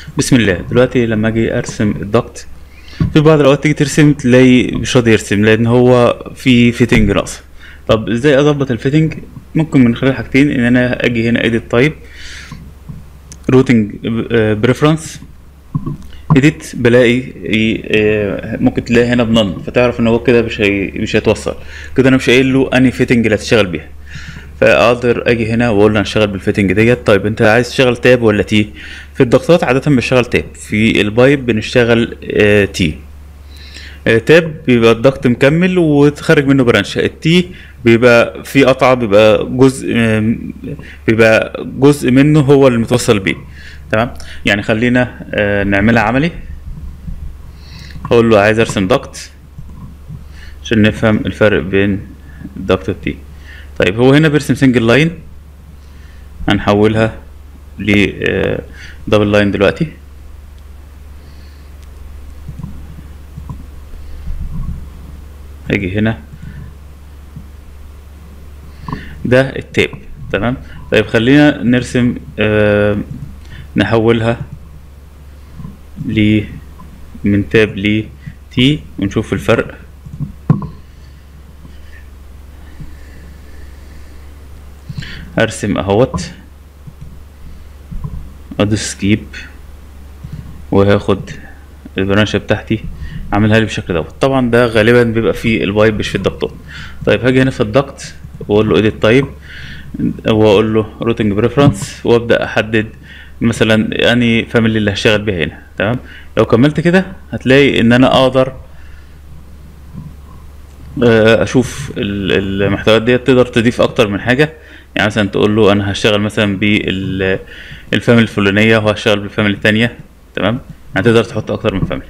بسم الله دلوقتي لما اجي ارسم الضغط في بعض الاوقات تيجي ترسم تلاقي مش راضي يرسم لان هو في فيتنج ناقصه طب ازاي اظبط الفيتنج ممكن من خلال حاجتين ان انا اجي هنا اديت تايب روتنج بريفرنس اديت بلاقي آه، ممكن تلاقي هنا بنن فتعرف ان هو كده مش هي مش هيتوصل كده انا مش قايل له انهي فيتنج اللي هتشتغل بيها فاقدر اجي هنا واقول له انا هشتغل بالفيتنج ديت طيب انت عايز تشتغل تاب ولا تي في الضغطات عاده بنشتغل تاب في البايب بنشتغل آه تي آه تاب بيبقى الضغط مكمل وتخرج منه برانش التي بيبقى في قطعه بيبقى جزء آم، بيبقى جزء منه هو اللي متوصل بيه تمام يعني خلينا آه نعملها عملي هقول له عايز ارسم ضغط عشان نفهم الفرق بين الضغط والتي طيب هو هنا بيرسم سنجل لاين هنحولها ل دبل لاين دلوقتي هاجي هنا ده التاب تمام طيب خلينا نرسم آه نحولها ل من تاب ل تي ونشوف الفرق ارسم اهوت ادوس سكيب وهاخد البرانشة بتاعتي اعملها لي بالشكل دوت طبعا ده غالبا بيبقى في الوايب مش في الضغطات طيب هاجي هنا في الضغط واقول له edit type واقول له routing preference وابدا احدد مثلا اني فاميلي اللي هشتغل بيها هنا تمام لو كملت كده هتلاقي ان انا اقدر آه، اشوف ال- المحتويات ديت تقدر تضيف اكتر من حاجه يعني مثلا تقول له انا هشتغل مثلا بالفاميلي الفلانيه وهشتغل بالفاميلي التانية تمام يعني تقدر تحط اكتر من فاميلي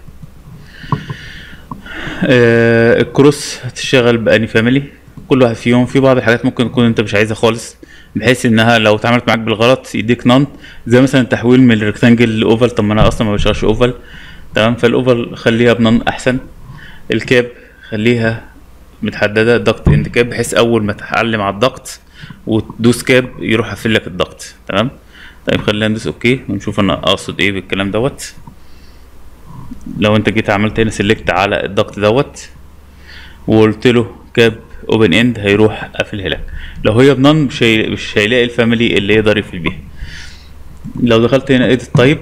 آه الكروس هتشتغل بأني فاميلي كل واحد فيهم في بعض الحاجات ممكن تكون انت مش عايزها خالص بحيث انها لو اتعملت معاك بالغلط يديك نون زي مثلا التحويل من الريكتانجل لاوفال طب ما انا اصلا ما بشتغلش اوفال تمام فالاوفال خليها بنون احسن الكاب خليها متحدده ضغط اند كاب بحيث اول ما تتعلم على الضغط وتدوس كاب يروح قافل لك الضغط تمام طيب خلينا ندوس اوكي ونشوف انا اقصد ايه بالكلام دوت لو انت جيت عملت هنا سيلكت على الضغط دوت وقلت له كاب اوبن اند هيروح قافلها لك لو هي بنون مش هي... مش هيلاقي الفاميلي اللي يقدر يقفل بيها لو دخلت هنا اديت تايب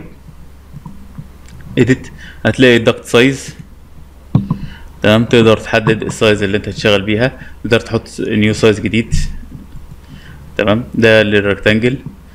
اديت هتلاقي الضغط سايز تمام تقدر تحدد السايز اللي انت هتشتغل بيها تقدر تحط نيو سايز جديد تمام ده للريكتانجل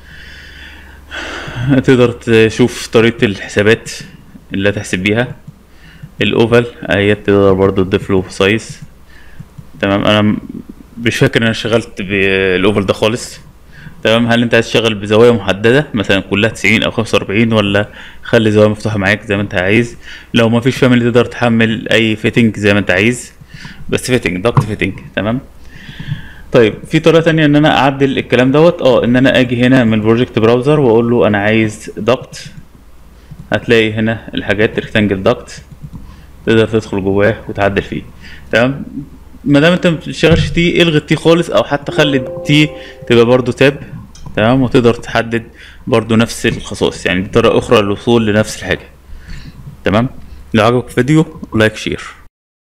تقدر تشوف طريقة الحسابات اللي هتحسب بيها الاوفال اهي تقدر برضو تضيف له سايز تمام انا م- مش فاكر ان انا اشتغلت بالاوفال ده خالص تمام هل انت عايز تشتغل بزوايا محدده مثلا كلها 90 او 45 ولا خلي زوايا مفتوحه معاك زي ما انت عايز لو ما فيش فاميلي تقدر تحمل اي فيتنج زي ما انت عايز بس فيتنج ضغط فيتنج تمام طيب في طريقه تانية ان انا اعدل الكلام دوت اه ان انا اجي هنا من بروجكت براوزر واقول له انا عايز ضغط هتلاقي هنا الحاجات ريكتانجل ضغط تقدر تدخل جواه وتعدل فيه تمام ما دام انت ما بتشتغلش تي الغي التي خالص او حتى خلي التي تبقى برضو تاب تمام وتقدر تحدد برضو نفس الخصائص يعني دي طريقه اخرى للوصول لنفس الحاجه تمام لو عجبك الفيديو لايك شير